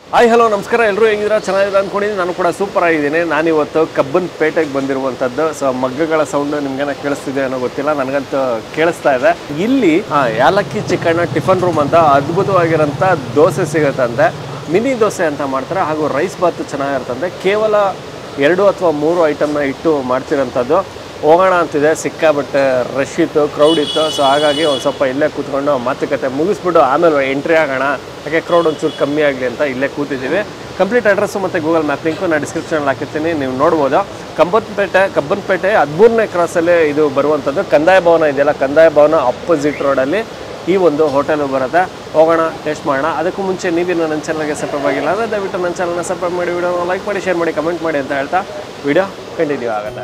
Hi hello ನಮಸ್ಕಾರ ಎಲ್ಲರೂ ಹೆಂಗಿದ್ರ ಚೆನ್ನಾಗಿದೆ ಅಂದ್ಕೊಂಡಿದ್ದೀನಿ ನಾನು ಕೂಡ ಸೂಪರ್ ಆಗಿದ್ದೀನಿ ನಾನಿವತ್ತು ಕಬ್ಬನ್ ಪೇಟೆಗೆ ಬಂದಿರುವಂಥದ್ದು ಸೊ ಮಗ್ಗಗಳ ಸೌಂಡ್ ನಿಮ್ಗೇನ ಕೇಳಿಸ್ತಿದೆ ಅನ್ನೋ ಗೊತ್ತಿಲ್ಲ ನನಗಂತೂ ಕೇಳಿಸ್ತಾ ಇದೆ ಇಲ್ಲಿ ಆ, ಯಾಲಕ್ಕಿ ಚಿಕನ್ ಟಿಫನ್ ರೂಮ್ ಅಂತ ಅದ್ಭುತವಾಗಿರೋಂಥ ದೋಸೆ ಸಿಗುತ್ತಂತೆ ಮಿನಿ ದೋಸೆ ಅಂತ ಮಾಡ್ತಾರೆ ಹಾಗೂ ರೈಸ್ ಬಾತ್ ಚೆನ್ನಾಗಿರ್ತಂತೆ ಕೇವಲ ಎರಡು ಅಥವಾ ಮೂರು ಐಟಮ್ನ ಇಟ್ಟು ಮಾಡ್ತಿರೋಂಥದ್ದು ಹೋಗೋಣ ಅಂತಿದೆ ಸಿಕ್ಕಾಬಟ್ಟೆ ರಶ್ ಇತ್ತು ಕ್ರೌಡ್ ಇತ್ತು ಸೊ ಹಾಗಾಗಿ ಒಂದು ಸ್ವಲ್ಪ ಇಲ್ಲೇ ಕೂತ್ಕೊಂಡು ಮಾತುಕತೆ ಮುಗಿಸ್ಬಿಟ್ಟು ಆಮೇಲೆ ಎಂಟ್ರಿ ಆಗೋಣ ಯಾಕೆ ಕ್ರೌಡ್ ಒಂಚೂರು ಕಮ್ಮಿ ಆಗಲಿ ಅಂತ ಇಲ್ಲೇ ಕೂತಿದ್ದೀವಿ ಕಂಪ್ಲೀಟ್ ಅಡ್ರೆಸ್ಸು ಮತ್ತು ಗೂಗಲ್ ಮ್ಯಾಪ್ ಲಿಂಕು ನಾನು ಡಿಸ್ಕ್ರಿಪ್ಷನಲ್ಲಿ ಹಾಕಿರ್ತೀನಿ ನೀವು ನೋಡ್ಬೋದು ಕಬ್ಬನ್ಪೇಟೆ ಕಬ್ಬನ್ಪೇಟೆ ಹದಿಮೂರನೇ ಕ್ರಾಸಲ್ಲಿ ಇದು ಬರುವಂಥದ್ದು ಕಂದಾಯ ಭವನ ಇದೆಯಲ್ಲ ಕಂದಾಯ ಭವನ ಅಪೋಸಿಟ್ ರೋಡಲ್ಲಿ ಈ ಒಂದು ಹೋಟೆಲ್ ಬರುತ್ತೆ ಹೋಗೋಣ ಟೇಸ್ಟ್ ಮಾಡೋಣ ಅದಕ್ಕೂ ಮುಂಚೆ ನೀವಿನ್ನು ನನ್ನ ಚಾನಲ್ಗೆ ಸಬ್ಸ್ಕ್ರೈಬ್ ಆಗಿಲ್ಲ ಅಂದರೆ ದಯವಿಟ್ಟು ನನ್ನ ಚಾನಲ್ನ ಸಬ್ಸ್ಕ್ರೈಬ್ ಮಾಡಿ ವಿಡಿಯೋನ ಲೈಕ್ ಮಾಡಿ ಶೇರ್ ಮಾಡಿ ಕಮೆಂಟ್ ಮಾಡಿ ಅಂತ ಹೇಳ್ತಾ ವಿಡಿಯೋ ಕಂಟಿನ್ಯೂ ಆಗುತ್ತೆ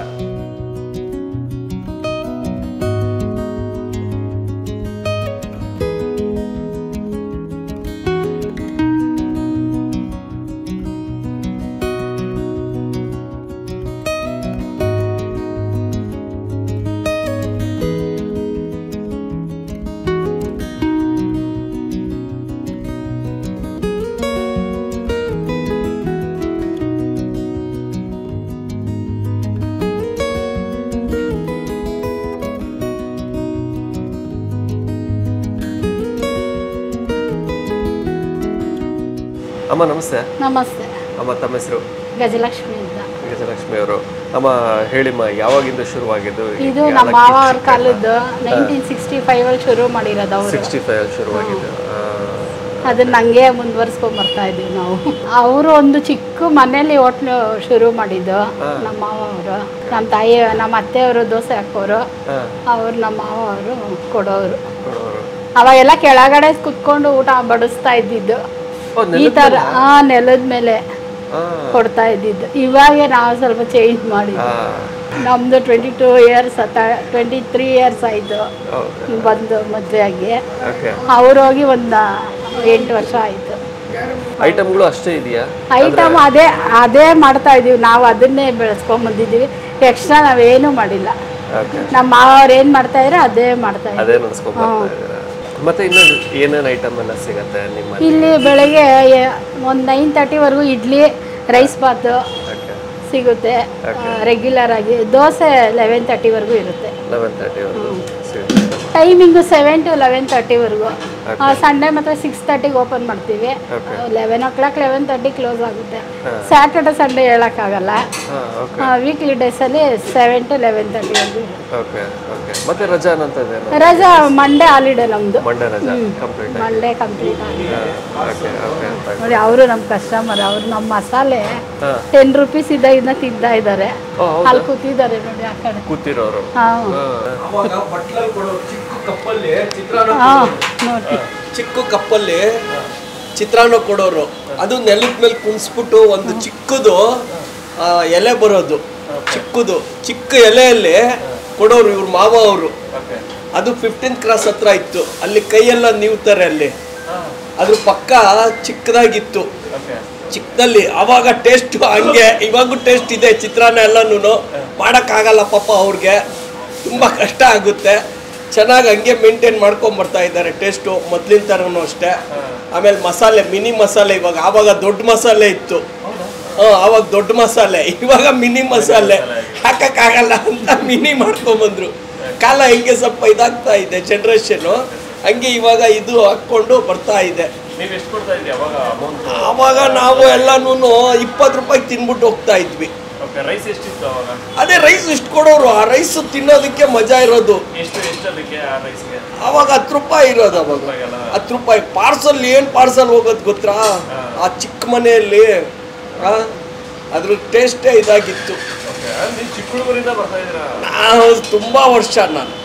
ಅಮ್ಮ ನಮಸ್ತೆ ನಮಸ್ತೆ ಅಮ್ಮ ತಮ್ಮ ಹೆಸರು ಗಜಲಕ್ಷ್ಮಿ ಅಂತ ಗಜಲಕ್ಷ್ಮಿ ಅವರು ಅಮ್ಮ ಹೇಳಿಮ್ಮ ಯಾವಾಗಿಂದ ಶುರುವಾಗಿದ್ದು ಇದು ನಮ್ಮ ಮಾವ ಅವ್ರ ಕಾಲದ್ದು ನೈನ್ಟೀನ್ ಸಿಕ್ಸ್ಟಿ ಫೈವ್ ಅಲ್ಲಿ ಶುರು ಮಾಡಿರೋದು ಅವರು ಸಿಕ್ಸ್ಟಿ ಫೈವ್ ಶುರುವಾಗಿದ್ದು ಆ, ಅದನ್ನ ಹಂಗೆ ಮುಂದುವರ್ಸ್ಕೊಂಡ್ ಬರ್ತಾ ಇದೀವಿ ನಾವು ಅವರು ಒಂದು ಚಿಕ್ಕ ಮನೇಲಿ ಹೋಟ್ಲು ಶುರು ಮಾಡಿದ್ದು ನಮ್ಮ ಮಾವ ಅವರು ನಮ್ಮ ತಾಯಿ ನಮ್ಮ ಅತ್ತೆಯವರು ದೋಸೆ ಹಾಕೋರು ಆ, ಅವ್ರು ನಮ್ಮ ಮಾವ ಅವರು ಕೊಡೋರು ಕೊಡೋರು. ಅವಾಗೆಲ್ಲ ಕೆಳಗಡೆ ಕುತ್ಕೊಂಡು ಊಟ ಬಡಿಸ್ತಾ ಇದ್ದಿದ್ದು ಓ, ಈ ತರ ಆ ನೆಲದ ಮೇಲೆ ಆ, ಕೊಡ್ತಾ ಇದ್ದಿದ್ದು ಇವಾಗ ನಾವು ಸ್ವಲ್ಪ ಚೇಂಜ್ ಮಾಡಿದ್ವಿ ಆ, ನಮ್ದು twenty two years twenty three years ಆಯಿತು ಹೌದು ಬಂದು ಮದುವೆ ಆಗಿ ಓಕೆ ಅವ್ರು ಹೋಗಿ ಒಂದು ಎಂಟು ವರ್ಷ ಆಯಿತು ಐಟಮ್ಗಳು ಅಷ್ಟೇ ಇದೆಯಾ ಐಟಮ್ ಅದೇ ಅದೇ ಮಾಡ್ತಾ ಇದೀವಿ ನಾವು ಅದನ್ನೇ ಬೆಳೆಸ್ಕೊಂಡ್ ಬಂದಿದ್ದೀವಿ ಎಕ್ಸ್ಟ್ರಾ ನಾವೇನು ಮಾಡಿಲ್ಲ ಓಕೆ ನಮ್ಮ ಮಾವವ್ರು ಏನು ಮಾಡ್ತಾ ಇದ್ರೆ ಅದೇ ಮಾಡ್ತಾ ಇದ್ದೀವಿ ಅದೇ ನಡೆಸ್ಕೊಂಡ್ ಬರ್ತಾ ಇದ್ದೀರಾ ಮತ್ತೆ ಇನ್ನು ಏನೇನು ಐಟಮ್ ಎಲ್ಲ ಸಿಗತ್ತೆ ನಿಮ್ಮ ಇಲ್ಲಿ ಬೆಳಗ್ಗೆ ಒಂದು ನೈನ್ ತರ್ಟಿವರೆಗೂ ಇಡ್ಲಿ ರೈಸ್ ಬಾತು ಓಕೆ ಸಿಗುತ್ತೆ ರೆಗ್ಯುಲರ್ ಆಗಿ ದೋಸೆ ಲೆವೆನ್ ತರ್ಟಿವರೆಗೂ ಇರುತ್ತೆ ಲೆವೆನ್ ತರ್ಟಿವರೆಗೂ ಸಿಗುತ್ತೆ ಟೈಮಿಂಗು ಸೆವೆನ್ ಟು ಲೆವೆನ್ ತರ್ಟಿವರೆಗೂ ಸಂಡೇ ಮತ್ತು ಸಿಕ್ಸ್ ತರ್ಟಿಗೆ ಓಪನ್ ಮಾಡ್ತೀವಿ eleven o'clock eleven thirty close ಆಗುತ್ತೆ ಸ್ಯಾಟರ್ಡೆ ಸಂಡೇ ಹೇಳೋಕ್ಕಾಗಲ್ಲ ಹಾಂ ಓಕೆ ವೀಕ್ಲಿ ಡೇಸಲ್ಲಿ ಸೆವೆನ್ ಟು ಲೆವೆನ್ ತರ್ಟಿವರೆಗೂ ಓಕೆ ಓಕೆ ಮತ್ತೆ ರಜಾ ಅನ್ನೋಂಥದ್ದೇನು ರಜಾ ಮಂಡೇ ಹಾಲಿಡೇ ನಮ್ಮದು ಮಂಡೇ ರಜಾ ಕಂಪ್ಲೀಟ್ ಮಂಡೇ ಕಂಪ್ಲೀಟ್ ಆಗಿದೆ ಓಕೆ ಓಕೆ ನೋಡಿ ಅವರು ನಮ್ಮ ಕಸ್ಟಮರ್ ಅವರು ನಮ್ಮ ಮಸಾಲೆ ಹಾಂ ಟೆನ್ ರುಪೀಸ್ ಇದ್ದ ಇದನ್ನ ತಿಂತಾ ಇದ್ದಾರೆ ಓ ಅಲ್ಲಿ ಕೂತಿದ್ದಾರೆ ನೋಡಿ ಆ ಕಡೆ ಕೂತಿರೋರು ಹಾಂ ಅವಾಗ ಬಟ್ಲಲ್ಲಿ ಕೊಡೋ ಚಿಕ್ಕ ಕಪ್ಪಲ್ಲಿ ಚಿತ್ರಾನ್ನ ಹಾಂ ನೋಡಿ ಚಿಕ್ಕ ಕಪ್ಪಲ್ಲಿ ಚಿತ್ರಾನ್ನ ಕೊಡೋರು ಅದು ನೆಲದ ಮೇಲೆ ಕುಣಿಸ್ಬಿಟ್ಟು ಒಂದು ಚಿಕ್ಕದು ಆ, ಎಲೆ ಬರೋದು ಚಿಕ್ಕದು ಚಿಕ್ಕ ಎಲೆಯಲ್ಲಿ ಕೊಡೋರು ಇವ್ರ ಮಾವ ಅವರು ಓಕೆ ಅದು ಫಿಫ್ಟೀನ್ ಕ್ರಾಸ್ ಹತ್ರ ಇತ್ತು ಅಲ್ಲಿ ಕೈಯೆಲ್ಲ ನೀವ್ತಾರೆ ಅಲ್ಲಿ ಅದ್ರ ಪಕ್ಕ ಚಿಕ್ಕದಾಗಿತ್ತು ಓಕೆ ಚಿಕ್ಕದಲ್ಲಿ ಅವಾಗ ಟೇಸ್ಟ್ ಹಂಗೆ ಇವಾಗೂ ಟೇಸ್ಟ್ ಇದೆ ಚಿತ್ರಾನ್ನ ಎಲ್ಲನೂ ಮಾಡೋಕ್ಕಾಗಲ್ಲ ಪಾಪ ಅವ್ರಿಗೆ ತುಂಬ ಕಷ್ಟ ಆಗುತ್ತೆ ಚೆನ್ನಾಗಿ ಹಂಗೆ ಮೇಂಟೈನ್ ಮಾಡ್ಕೊಂಡ್ ಬರ್ತಾ ಇದ್ದಾರೆ ಟೇಸ್ಟು ಮೊದ್ಲಿನ ಥರನೂ ಅಷ್ಟೇ ಆಮೇಲೆ ಮಸಾಲೆ ಮಿನಿ ಮಸಾಲೆ ಇವಾಗ ಆವಾಗ ದೊಡ್ಡ ಮಸಾಲೆ ಇತ್ತು ಹಾಂ ಆವಾಗ ದೊಡ್ಡ ಮಸಾಲೆ ಇವಾಗ ಮಿನಿ ಮಸಾಲೆ ಹಾಕಕ್ಕಾಗಲ್ಲ ಅಂತ ಮಿನಿ ಮಾಡ್ಕೊಂಬಂದ್ರು ಕಾಲ ಹೆಂಗೆ ಸ್ವಲ್ಪ ಇದಾಗ್ತಾ ಇದೆ ಜನ್ರೇಷನ್ನು ಹಂಗೆ ಇವಾಗ ಇದು ಹಾಕ್ಕೊಂಡು ಬರ್ತಾ ಇದೆ ನೀವು ಎಷ್ಟು ಕೊಡ್ತಾ ಇದ್ದೀವಿ ಅವಾಗ ಅಮೌಂಟ್ ಆವಾಗ ನಾವು ಎಲ್ಲಾನು ಇಪ್ಪತ್ತು ರೂಪಾಯಿ ತಿನ್ಬಿಟ್ಟು ಹೋಗ್ತಾ ಇದ್ವಿ ಓಕೆ ರೈಸ್ ಎಷ್ಟಿತ್ತು ಅವಾಗ ಅದೇ ರೈಸ್ ಇಷ್ಟು ಕೊಡೋರು ಆ ರೈಸ್ ತಿನ್ನೋದಕ್ಕೆ ಮಜಾ ಇರೋದು ಎಷ್ಟು ಎಷ್ಟು ಅದಕ್ಕೆ ಆ ರೈಸ್ಗೆ ಅವಾಗ ಹತ್ತು ರೂಪಾಯಿ ಇರೋದು ಅವಾಗ ಹತ್ತು ರೂಪಾಯಿ ಪಾರ್ಸಲ್ ಏನು ಪಾರ್ಸಲ್ ಹೋಗೋದು ಗೊತ್ತಾ ಆ ಚಿಕ್ಕ ಮನೆಯಲ್ಲಿ ಆ, ಅದ್ರ ಟೇಸ್ಟೇ ಇದಾಗಿತ್ತು ಓಕೆ ನೀವು ಚಿಕ್ಕ ಹುಡುಗರಿಂದ ಬರ್ತಾ ಇದ್ದೀರಾ ನಾವು ತುಂಬ ವರ್ಷ ನಾನು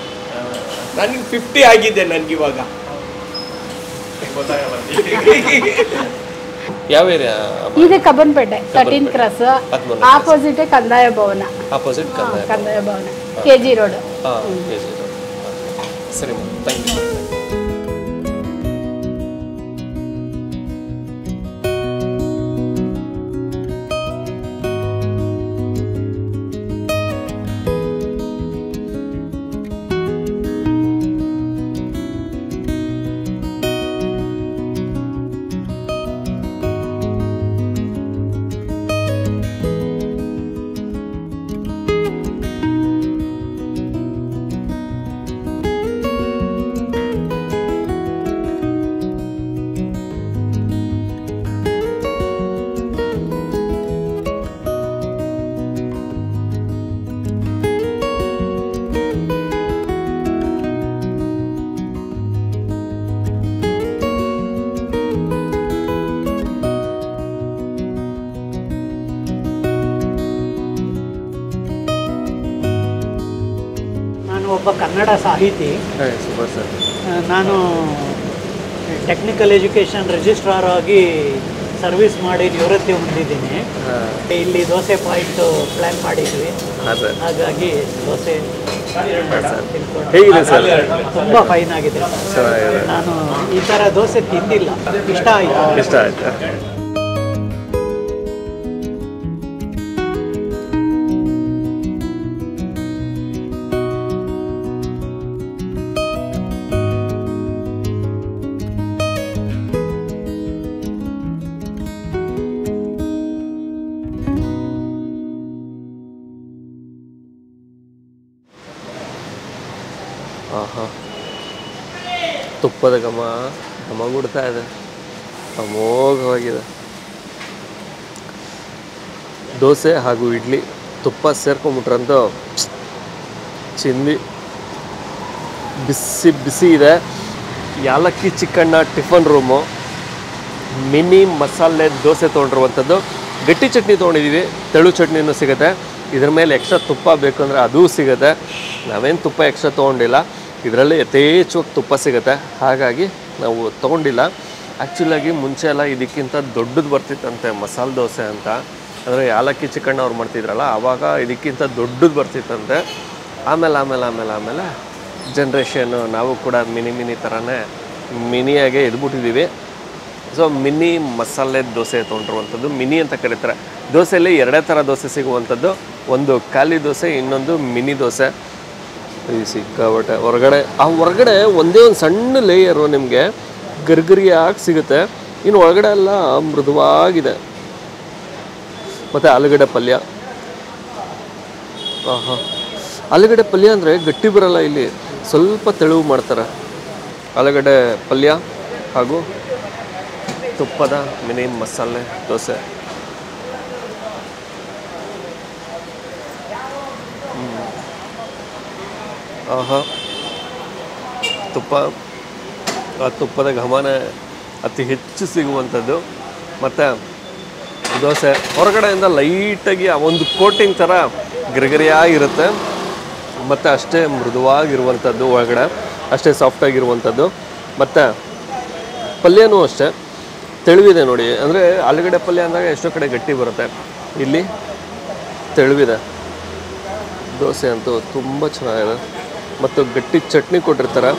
ನನಗೆ ಫಿಫ್ಟಿ ಆಗಿದೆ ನನಗಿವಾಗ ಗೊತ್ತಾಗಲ್ಲ ಯಾವ ಏರಿಯಾ ಇದು ಕಬ್ಬನ್ಪೇಟೆ ತರ್ಟೀನ್ ಕ್ರಾಸ್ ಹದಿಮೂರು opposite Kandaya Bhavan opposite Kannada Kandaya Bhavan K G road ಹಾಂ ಕೆ ಜಿ ಸರಿ ಥ್ಯಾಂಕ್ ಯು ನಾನು ಒಬ್ಬ ಕನ್ನಡ ಸಾಹಿತಿ ಸೂಪರ್ ಸರ್ ಆ, ನಾನು ಟೆಕ್ನಿಕಲ್ ಎಜುಕೇಷನ್ ರಿಜಿಸ್ಟ್ರಾರ್ ಆಗಿ ಸರ್ವಿಸ್ ಮಾಡಿ ನಿವೃತ್ತಿ ಹೊಂದಿದ್ದೀನಿ ಹಾಂ ಇಲ್ಲಿ ದೋಸೆ ಪಾಯಿಂಟ್ ಪ್ಲ್ಯಾನ್ ಮಾಡಿದ್ವಿ ಹಾಂ ಸರ್ ಹಾಗಾಗಿ ದೋಸೆ ತಿನ್ಕೊಂಡು ಹೇಗಿದೆ ಸರ್ ತುಂಬ ಫೈನ್ ಆಗಿದೆ ಚೆನ್ನಾಗಿದೆ ನಾನು ಈ ಥರ ದೋಸೆ ತಿಂದಿಲ್ಲ ಇಷ್ಟ ಆಯಿತು ಇಷ್ಟ ಆಯ್ತಾ ಆಹಾ ತುಪ್ಪದ ಘಮ ಘಮ ಗುಡ್ತಾ ಇದೆ ಅಮೋಘವಾಗಿದೆ ದೋಸೆ ಹಾಗೂ ಇಡ್ಲಿ ತುಪ್ಪ ಸೇರ್ಕೊಂಬಿಟ್ರಂತೂ ಚಿಂದಿ ಬಿಸಿ ಬಿಸಿ ಇದೆ ಯಾಲಕ್ಕಿ ಚಿಕ್ಕಣ್ಣ ಟಿಫನ್ ರೂಮು ಮಿನಿ ಮಸಾಲೆ ದೋಸೆ ತೊಗೊಂಡಿರುವಂಥದ್ದು ಗಟ್ಟಿ ಚಟ್ನಿ ತೊಗೊಂಡಿದ್ದೀವಿ ತೆಳು ಚಟ್ನಿನೂ ಸಿಗುತ್ತೆ ಇದ್ರ ಮೇಲೆ ಎಕ್ಸ್ಟ್ರಾ ತುಪ್ಪ ಬೇಕು ಅಂದರೆ ಅದೂ ಸಿಗುತ್ತೆ ನಾವೇನು ತುಪ್ಪ ಎಕ್ಸ್ಟ್ರಾ ತೊಗೊಂಡಿಲ್ಲ ಇದರಲ್ಲಿ ಯಥೇಚ್ಛವಾಗಿ ತುಪ್ಪ ಸಿಗುತ್ತೆ ಹಾಗಾಗಿ ನಾವು ತೊಗೊಂಡಿಲ್ಲ ಆ್ಯಕ್ಚುಲಾಗಿ ಮುಂಚೆ ಎಲ್ಲ ಇದಕ್ಕಿಂತ ದೊಡ್ಡದು ಬರ್ತಿತ್ತಂತೆ ಮಸಾಲೆ ದೋಸೆ ಅಂತ ಅಂದರೆ ಯಾಲಕ್ಕಿ ಚಿಕನ್ ಅವ್ರು ಮಾಡ್ತಿದ್ರಲ್ಲ ಆವಾಗ ಇದಕ್ಕಿಂತ ದೊಡ್ಡದು ಬರ್ತಿತ್ತಂತೆ ಆಮೇಲೆ ಆಮೇಲೆ ಆಮೇಲೆ ಆಮೇಲೆ ಜನ್ರೇಷನ್ನು ನಾವು ಕೂಡ ಮಿನಿ ಮಿನಿ ಥರನೇ ಮಿನಿಯಾಗೆ ಎದ್ಬಿಟ್ಟಿದ್ದೀವಿ ಸೊ ಮಿನಿ ಮಸಾಲೆ ದೋಸೆ ತೊಗೊಂಡಿರುವಂಥದ್ದು ಮಿನಿ ಅಂತ ಕರೀತಾರೆ ದೋಸೆಯಲ್ಲಿ ಎರಡೇ ಥರ ದೋಸೆ ಸಿಗುವಂಥದ್ದು ಒಂದು ಖಾಲಿ ದೋಸೆ ಇನ್ನೊಂದು ಮಿನಿ ದೋಸೆ ಈ ಸಿಕ್ಕಾಬಟ್ಟೆ ಹೊರಗಡೆ ಆ ಹೊರಗಡೆ ಒಂದೇ ಒಂದು ಸಣ್ಣ ಲೇಯರು ನಿಮಗೆ ಗರ್ಗರಿಯಾಗಿ ಸಿಗುತ್ತೆ ಇನ್ನು ಒಳಗಡೆ ಎಲ್ಲ ಮೃದುವಾಗಿದೆ ಮತ್ತು ಆಲೂಗಡ್ಡೆ ಪಲ್ಯ ಆಹಾ ಆಲೂಗಡ್ಡೆ ಪಲ್ಯ ಅಂದರೆ ಗಟ್ಟಿ ಬರಲ್ಲ ಇಲ್ಲಿ ಸ್ವಲ್ಪ ತೆಳುವು ಮಾಡ್ತಾರೆ ಆಲೂಗಡ್ಡೆ ಪಲ್ಯ ಹಾಗೂ ತುಪ್ಪದ ಮಿನಿ ಮಸಾಲೆ ದೋಸೆ ಹ್ಮ್. ಆಹಾ ತುಪ್ಪ ಆ ತುಪ್ಪದ ಘಮನೇ ಅತಿ ಹೆಚ್ಚು ಸಿಗುವಂಥದ್ದು ಮತ್ತು ದೋಸೆ ಹೊರಗಡೆಯಿಂದ ಲೈಟಾಗಿ ಆ ಒಂದು ಕೋಟಿಂಗ್ ಥರ ಗಿರಿಗಿರಿಯಾಗಿರುತ್ತೆ ಮತ್ತು ಅಷ್ಟೇ ಮೃದುವಾಗಿರುವಂಥದ್ದು ಒಳಗಡೆ ಅಷ್ಟೇ ಸಾಫ್ಟಾಗಿರುವಂಥದ್ದು ಮತ್ತು ಪಲ್ಯನೂ ಅಷ್ಟೇ ತೆಳುವಿದೆ ನೋಡಿ ಅಂದರೆ ಆಲೂಗಡ್ಡೆ ಪಲ್ಯ ಅಂದಾಗ ಎಷ್ಟೋ ಕಡೆ ಗಟ್ಟಿ ಬರುತ್ತೆ ಇಲ್ಲಿ ತೆಳುವಿದೆ ದೋಸೆ ಅಂತೂ ತುಂಬ ಚೆನ್ನಾಗಿದೆ ಮತ್ತು ಗಟ್ಟಿ ಚಟ್ನಿ ಕೊಟ್ಟಿರ್ತಾರೆ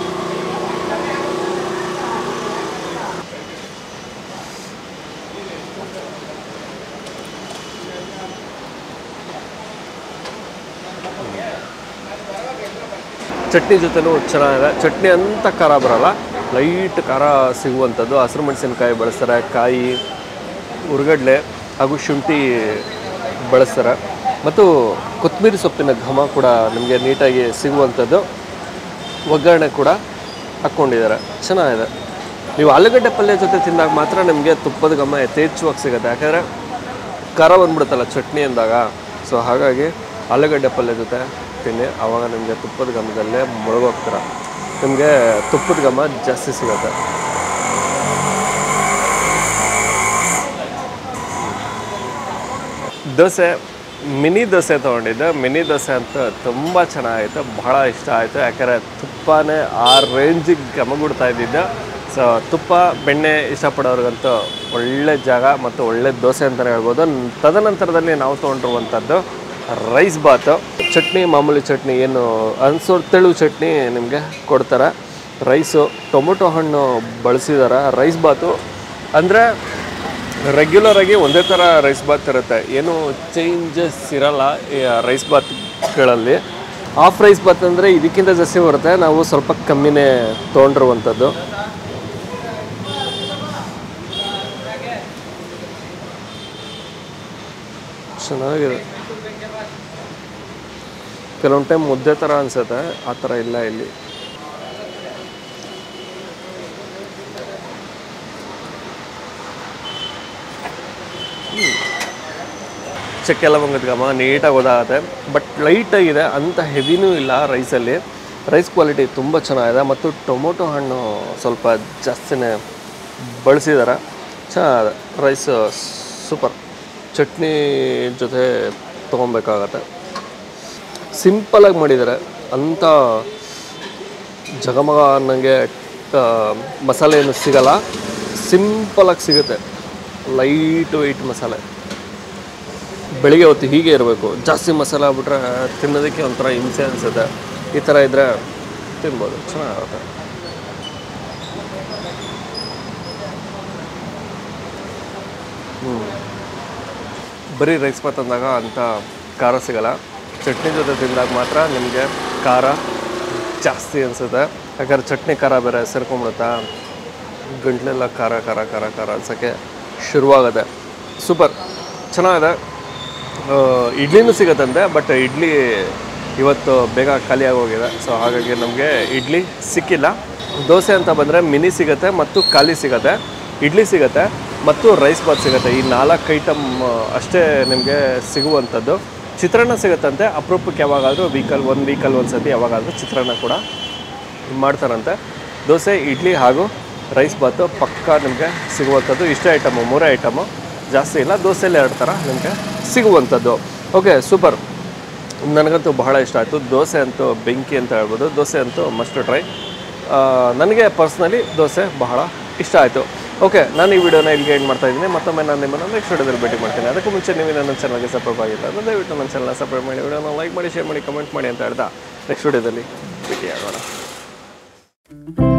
ಚಟ್ನಿ ಜೊತೆನೂ ಚೆನ್ನಾಗಿದೆ ಚಟ್ನಿ ಅಂತ ಖಾರ ಬರಲ್ಲ ಲೈಟ್ ಖಾರ ಸಿಗುವಂಥದ್ದು ಹಸಿರು ಮೆಣಸಿನ್ಕಾಯಿ ಬಳಸ್ತಾರೆ ಕಾಯಿ ಉರ್ಗಡ್ಲೆ ಹಾಗೂ ಶುಂಠಿ ಬಳಸ್ತಾರೆ ಮತ್ತು ಕೊತ್ತಂಬರಿ ಸೊಪ್ಪಿನ ಘಮ ಕೂಡ ನಿಮಗೆ ನೀಟಾಗಿ ಸಿಗುವಂಥದ್ದು ಒಗ್ಗರಣೆ ಕೂಡ ಹಾಕ್ಕೊಂಡಿದ್ದಾರೆ ಚೆನ್ನಾಗಿದೆ ನೀವು ಆಲೂಗಡ್ಡೆ ಪಲ್ಯ ಜೊತೆ ತಿಂದಾಗ ಮಾತ್ರ ನಿಮಗೆ ತುಪ್ಪದ ಘಮ ಯಥೇಚ್ಛವಾಗಿ ಸಿಗುತ್ತೆ ಯಾಕಂದರೆ ಖಾರ ಬಂದ್ಬಿಡುತ್ತಲ್ಲ ಚಟ್ನಿ ಅಂದಾಗ ಸೊ ಹಾಗಾಗಿ ಆಲೂಗಡ್ಡೆ ಪಲ್ಯ ಜೊತೆ ತಿನ್ನಿ ಆವಾಗ ನಿಮಗೆ ತುಪ್ಪದ ಘಮದಲ್ಲೇ ಮುಳುಗೋಗ್ತೀರ ನಿಮಗೆ ತುಪ್ಪದ ಘಮ ಜಾಸ್ತಿ ಸಿಗುತ್ತೆ ದೋಸೆ ಮಿನಿ ದೋಸೆ ತೊಗೊಂಡಿದ್ದೆ ಮಿನಿ ದೋಸೆ ಅಂತ ತುಂಬ ಚೆನ್ನಾಗಿತ್ತು ಬಹಳ ಇಷ್ಟ ಆಯಿತು ಯಾಕಂದರೆ ತುಪ್ಪನೇ ಆ ರೇಂಜಿಗೆ ಘಮಗುಡ್ತಾ ಇದ್ದಿದ್ದೆ ಸೊ ತುಪ್ಪ ಬೆಣ್ಣೆ ಇಷ್ಟಪಡೋರ್ಗಂತೂ ಒಳ್ಳೆ ಜಾಗ ಮತ್ತು ಒಳ್ಳೆ ದೋಸೆ ಅಂತಲೇ ಹೇಳ್ಬೋದು ನ್- ತದನಂತರದಲ್ಲಿ ನಾವು ತೊಗೊಂಡಿರುವಂಥದ್ದು ರೈಸ್ ಬಾತು ಚಟ್ನಿ ಮಾಮೂಲಿ ಚಟ್ನಿ ಏನು ಅನ್ಸೋ ತೆಳು ಚಟ್ನಿ ನಿಮಗೆ ಕೊಡ್ತಾರೆ ರೈಸು ಟೊಮೊಟೊ ಹಣ್ಣು ಬಳಸಿದ್ದಾರೆ ರೈಸ್ ಬಾತು ಅಂದರೆ ರೆಗ್ಯುಲರ್ ಆಗಿ ಒಂದೇ ಥರ ರೈಸ್ ಬಾತ್ ಇರುತ್ತೆ ಏನು ಚೇಂಜಸ್ ಇರಲ್ಲ ಈ ರೈಸ್ ಬಾತ್ಗಳಲ್ಲಿ ಹಾಫ್ ರೈಸ್ ಬಾತ್ ಅಂದರೆ ಇದಕ್ಕಿಂತ ಜಾಸ್ತಿ ಬರುತ್ತೆ ನಾವು ಸ್ವಲ್ಪ ಕಮ್ಮಿನೇ ತೊಗೊಂಡಿರುವಂಥದ್ದು ಚೆನ್ನಾಗಿದೆ ಕೆಲವೊಂದು ಟೈಮ್ ಮುದ್ದೆ ಥರ ಅನ್ಸುತ್ತೆ ಆ ಥರ ಇಲ್ಲ ಇಲ್ಲಿ ಚಕ್ಕೆ ಲವಂಗದ ಘಮ ನೀಟಾಗಿ ಓದಾಗುತ್ತೆ ಬಟ್ ಲೈಟಾಗಿದೆ ಅಂಥ ಹೆವಿನೂ ಇಲ್ಲ ರೈಸಲ್ಲಿ ರೈಸ್ ಕ್ವಾಲಿಟಿ ತುಂಬ ಚೆನ್ನಾಗಿದೆ ಮತ್ತು ಟೊಮೊಟೊ ಹಣ್ಣು ಸ್ವಲ್ಪ ಜಾಸ್ತಿನೇ ಬಳಸಿದ್ದಾರೆ ಚೆನ್ನಾಗಿದೆ ರೈಸ್ ಸೂಪರ್ ಚಟ್ನಿ ಜೊತೆ ತೊಗೊಬೇಕಾಗತ್ತೆ ಸಿಂಪಲಾಗಿ ಮಾಡಿದ್ದಾರೆ ಅಂಥ ಜಗಮಗ ಅನ್ನಂಗೆ ಆ, ಮಸಾಲೆ ಏನು ಸಿಗಲ್ಲ ಸಿಂಪಲಾಗಿ ಸಿಗುತ್ತೆ ಲೈಟ್ ವೆಯ್ಟ್ ಮಸಾಲೆ ಬೆಳಿಗ್ಗೆ ಹೊತ್ತು ಹೀಗೆ ಇರಬೇಕು ಜಾಸ್ತಿ ಮಸಾಲೆ ಆಗ್ಬಿಟ್ರೆ ತಿನ್ನೋದಕ್ಕೆ ಒಂಥರ ಹಿಂಸೆ ಅನಿಸುತ್ತೆ ಈ ಥರ ಇದ್ದರೆ ತಿನ್ಬೋದು ಚೆನ್ನಾಗಿರುತ್ತೆ ಹ್ಞೂ ಬರೀ ರೈಸ್ ಬಾತ್ ಅಂದಾಗ ಅಂಥ ಖಾರ ಸಿಗಲ್ಲ ಚಟ್ನಿ ಜೊತೆ ತಿಂದಾಗ ಮಾತ್ರ ನಿಮಗೆ ಖಾರ ಜಾಸ್ತಿ ಅನಿಸುತ್ತೆ ಯಾಕಂದ್ರೆ ಚಟ್ನಿ ಖಾರ ಬೇರೆ ಸೇರ್ಕೊಂಬಿಡುತ್ತಾ ಗಂಟ್ಲೆಲ್ಲ ಖಾರ ಖಾರ ಖಾರ ಖಾರ ಅನ್ಸೋಕ್ಕೆ ಶುರುವಾಗುತ್ತೆ ಸೂಪರ್ ಚೆನ್ನಾಗಿದೆ ಆ, ಇಡ್ಲಿನೂ ಸಿಗುತ್ತಂತೆ ಬಟ್ ಇಡ್ಲಿ ಇವತ್ತು ಬೇಗ ಖಾಲಿ ಆಗೋಗಿದೆ ಸೊ ಹಾಗಾಗಿ ನಮಗೆ ಇಡ್ಲಿ ಸಿಕ್ಕಿಲ್ಲ ದೋಸೆ ಅಂತ ಬಂದರೆ ಮಿನಿ ಸಿಗುತ್ತೆ ಮತ್ತು ಖಾಲಿ ಸಿಗುತ್ತೆ ಇಡ್ಲಿ ಸಿಗುತ್ತೆ ಮತ್ತು ರೈಸ್ ಬಾತ್ ಸಿಗುತ್ತೆ ಈ ನಾಲ್ಕು ಐಟಮ್ ಅಷ್ಟೇ ನಿಮಗೆ ಸಿಗುವಂಥದ್ದು ಚಿತ್ರಾನ್ನ ಸಿಗುತ್ತಂತೆ ಅಪರೂಪಕ್ಕೆ ಯಾವಾಗಾದರೂ ವೀಕಲ್ ಒಂದು ವೀಕಲ್ ಒಂದು ಸತಿ ಯಾವಾಗಾದರೂ ಚಿತ್ರಾನ್ನ ಕೂಡ ಮಾಡ್ತಾರಂತೆ ದೋಸೆ ಇಡ್ಲಿ ಹಾಗೂ ರೈಸ್ ಬಾತು ಪಕ್ಕ ನಿಮಗೆ ಸಿಗುವಂಥದ್ದು ಇಷ್ಟೇ ಐಟಮು ಮೂರೇ ಐಟಮು ಜಾಸ್ತಿ ಇಲ್ಲ ದೋಸೆಯಲ್ಲಿ ಎರಡು ಥರ ನಿಮಗೆ ಸಿಗುವಂಥದ್ದು ಓಕೆ ಸೂಪರ್ ನನಗಂತೂ ಬಹಳ ಇಷ್ಟ ಆಯಿತು ದೋಸೆ ಅಂತೂ ಬೆಂಕಿ ಅಂತ ಹೇಳ್ಬೋದು ದೋಸೆ ಅಂತೂ ಮಸ್ಟ್ ಟ್ರೈ ನನಗೆ ಪರ್ಸ್ನಲಿ ದೋಸೆ ಬಹಳ ಇಷ್ಟ ಆಯಿತು ಓಕೆ ನಾನು ಈ ವಿಡಿಯೋನ ಇಲ್ಲಿಗೆ ಎಂಡ್ ಮಾಡ್ತಾ ಇದ್ದೀನಿ ಮತ್ತೊಮ್ಮೆ ನಾನು ನಿಮ್ಮನ್ನು ನೆಕ್ಸ್ಟ್ ವಿಡಿಯೋದಲ್ಲಿ ಭೇಟಿ ಮಾಡ್ತೀನಿ ಅದಕ್ಕೂ ಮುಂಚೆ ನೀವು ನನ್ನ ಚಾನಲ್ಗೆ ಸಬ್ಸ್ಕ್ರೈಬ್ ಆಗಿಲ್ಲ ಅಂದರೆ ದಯವಿಟ್ಟು ನನ್ನ ಚಾನಲ್ನ ಸಬ್ಸ್ಕ್ರೈಬ್ ಮಾಡಿ ವಿಡಿಯೋನ ಲೈಕ್ ಮಾಡಿ ಶೇರ್ ಮಾಡಿ ಕಮೆಂಟ್ ಮಾಡಿ ಅಂತ ಹೇಳ್ತಾ ನೆಕ್ಸ್ಟ್ ವಿಡಿಯೋದಲ್ಲಿ ಭೇಟಿ ಆಗೋಣ